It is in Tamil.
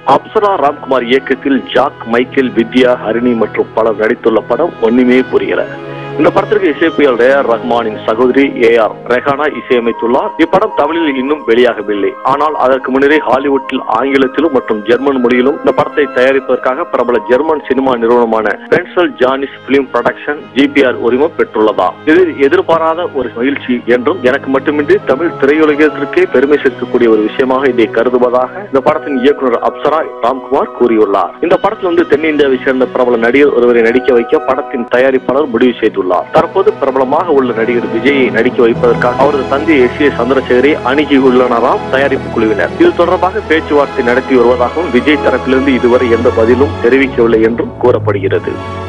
அப்சரா ராம்குமார் இயக்கத்தில் ஜாக் மைக்கேல் வித்யா ஹரிணி மற்றும் பலர் நடித்துள்ள படம் ஒண்ணுமே புரியல இந்த படத்திற்கு இசைப்பியல் ஏ ஆர் ரஹ்மானின் சகோதரி ஏ ஆர் ரெஹானா இசையமைத்துள்ளார் இப்படம் தமிழில் இன்னும் வெளியாகவில்லை ஆனால் அதற்கு முன்னரே ஹாலிவுட்டில் ஆங்கிலத்திலும் மற்றும் ஜெர்மன் மொழியிலும் இந்த படத்தை தயாரிப்பதற்காக பிரபல ஜெர்மன் சினிமா நிறுவனமான பென்சல் ஜானிஸ் பிலிம் ப்ரொடக்ஷன் ஜிபிஆர் உரிமம் பெற்றுள்ளதா இது எதிர்பாராத ஒரு மகிழ்ச்சி என்றும் எனக்கு மட்டுமின்றி தமிழ் திரையுலகத்திற்கே பெருமை சேர்க்கக்கூடிய ஒரு விஷயமாக இதை கருதுவதாக இந்த படத்தின் இயக்குனர் அப்சரா ராம்குமார் கூறியுள்ளார் இந்த படத்தில் வந்து தென்னிந்தியாவை சேர்ந்த பிரபல நடிகர் ஒருவரை நடிக்க வைக்க படத்தின் தயாரிப்பாளர் முடிவு செய்துள்ளார் தற்போது பிரபலமாக உள்ள நடிகர் விஜயை நடிக்க வைப்பதற்காக அவரது தந்தை எஸ் ஏ சந்திரசேகரை அணுகியுள்ளனராம் தயாரிப்பு குழுவினர் இது தொடர்பாக பேச்சுவார்த்தை நடத்தி வருவதாகவும் விஜய் தரப்பிலிருந்து இதுவரை எந்த பதிலும் தெரிவிக்கவில்லை என்றும் கூறப்படுகிறது